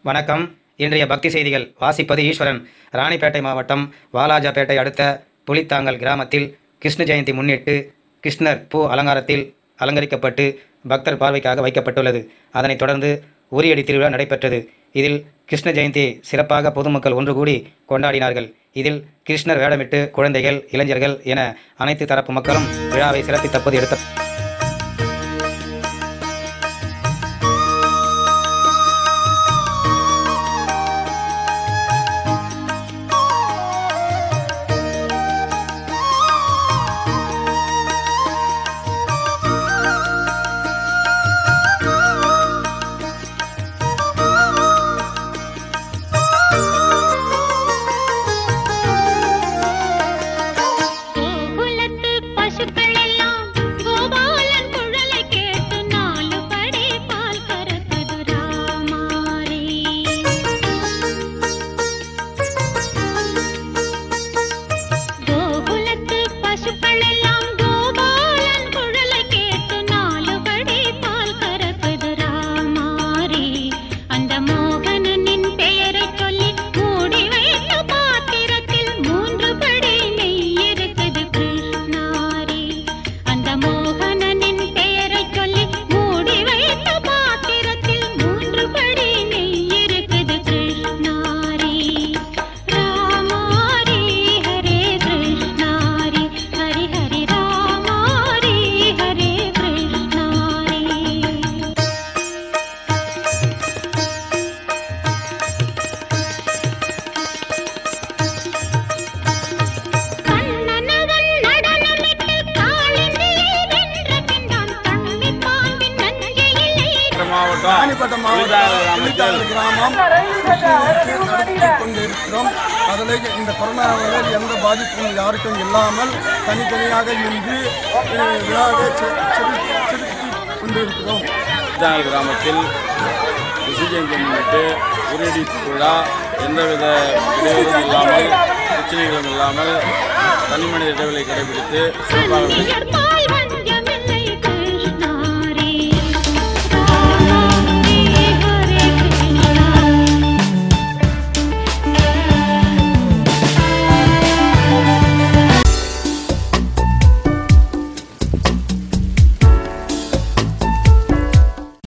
வணக்கம் இன்றைய பக்தி செய்திகள் வாசிப்பது ஈஸ்வரன் ராணிப்பேட்டை மாவட்டம் வாலாஜாபேட்டை அடுத்த புலித்தாங்கல் கிராமத்தில் கிருஷ்ண ஜெயந்தி முன்னிட்டு கிருஷ்ணர் பூ அலங்காரத்தில் அலங்கரிக்கப்பட்டு பக்தர் பார்வைக்காக வைக்கப்பட்டுள்ளது அதனைத் தொடர்ந்து உரியடி திருவிழா நடைபெற்றது இதில் கிருஷ்ண ஜெயந்தி சிறப்பாக பொதுமக்கள் ஒன்று கூடி கொண்டாடினார்கள் இதில் கிருஷ்ணர் வேடமிட்டு குழந்தைகள் இளைஞர்கள் என அனைத்து தரப்பு மக்களும் விழாவை சிறப்பித்த போது எடுத்த கோகுலத்து பசுக்கள் எல்லாம் கோபாலன் குழலை கேட்டு நாலு படி பால் கறக்குது ராமாரே கோகுலத்து பசுக்கள் எல்லாம் கோபாலன் குழலை கேட்டு நாலு படி பால் கறக்குது ராமாரே அந்த மோகனனின் பெயரைச் சொல்லி மூடி வைத்த பாத்திரத்தில் மூன்று படி நெய் இருக்குது கிருஷ்ணாரே அந்த மோகனனின் பெயரைச் சொல்லி மூடி வைத்த பாத்திரத்தில் மூன்று படி நெய் இருக்குது கிருஷ்ணாரே ராமாரே ஹரே கிருஷ்ணாரே ஹரி ஹரி ராமாரே ஹரே கிருஷ்ணாரே கண்ணனவன் நடனமிட்டு காளிந்தியை வென்ற பின்தான் கண்ணிப் பாம்பின் நஞ்சையிலே மாவட்டம் ராணிப்பேட்டை மாவட்டம் புலித்தாங்கல் கிராமம் கிருஷ்ணகிரிக்கு நடத்தி கொண்டிருக்கிறோம் அதில் இந்த கொரோனாவில் எந்த பாதிப்பும் யாருக்கும் இல்லாமல் தனித்தனியாக நின்று அஹ், விழாவை சி- சிறு- சிறுத்திக் கொண்டிருக்கிறோம் புலித்தாங்கல் கிராமத்தில் ரிஷி ஜெயந்தி முன்னிட்டு உரியடி விழா எந்தவித இடையூறும் இல்லாமல் பிரச்சனைகளும் இல்லாமல் தனிமனித இடைவெளி கடைபிடித்து சிறப்பாக கண்ணியர்